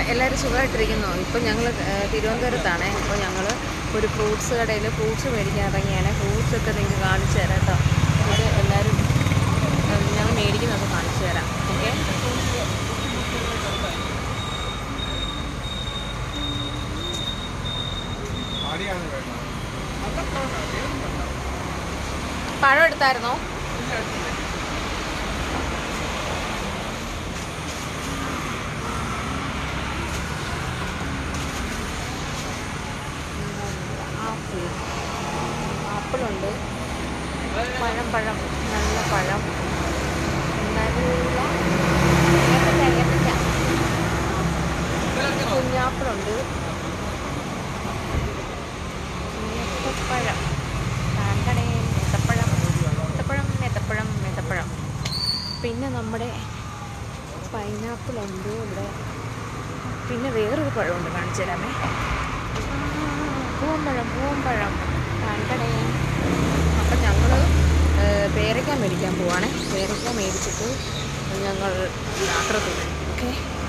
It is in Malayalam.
എല്ലാവരും സുഖമായിട്ടിരിക്കുന്നു ഇപ്പം ഞങ്ങൾ തിരുവനന്തപുരത്താണ് അപ്പോൾ ഞങ്ങൾ ഒരു ഫ്രൂട്ട്സ് കടയിൽ ഫ്രൂട്ട്സ് മേടിക്കാൻ ഇറങ്ങിയാണ് ഫ്രൂട്ട്സ് ഒക്കെ നിങ്ങൾക്ക് കാണിച്ചു തരാം കേട്ടോ ഇത് എല്ലാവരും ഞങ്ങൾ മേടിക്കുന്നതൊക്കെ കാണിച്ചു തരാം ഓക്കെ പഴം എടുത്തായിരുന്നോ ആപ്പിൾ ആപ്പിളുണ്ട് പഴം പഴം നല്ല പഴം നല്ല ഏത്തക്ക ഏത്തക്ക കുഞ്ഞാപ്പിളുണ്ട് ഏത്തപ്പഴം കാണ്ടടേ ഏത്തപ്പഴം ഏത്തപ്പഴം ഏത്തപ്പഴം ഏത്തപ്പഴം പിന്നെ നമ്മുടെ പൈനാപ്പിൾ ഉണ്ട് ഇവിടെ പിന്നെ വേറൊരു പഴമുണ്ട് കാണിച്ചു തരാമേ പൂവമ്പഴം പൂവമ്പഴം കണ്ടടേ അപ്പം ഞങ്ങൾ പേരയ്ക്ക മേടിക്കാൻ പോവാണേ പേരയ്ക്ക മേടിച്ചിട്ട് ഞങ്ങൾ യാത്ര തുടരും ഓക്കെ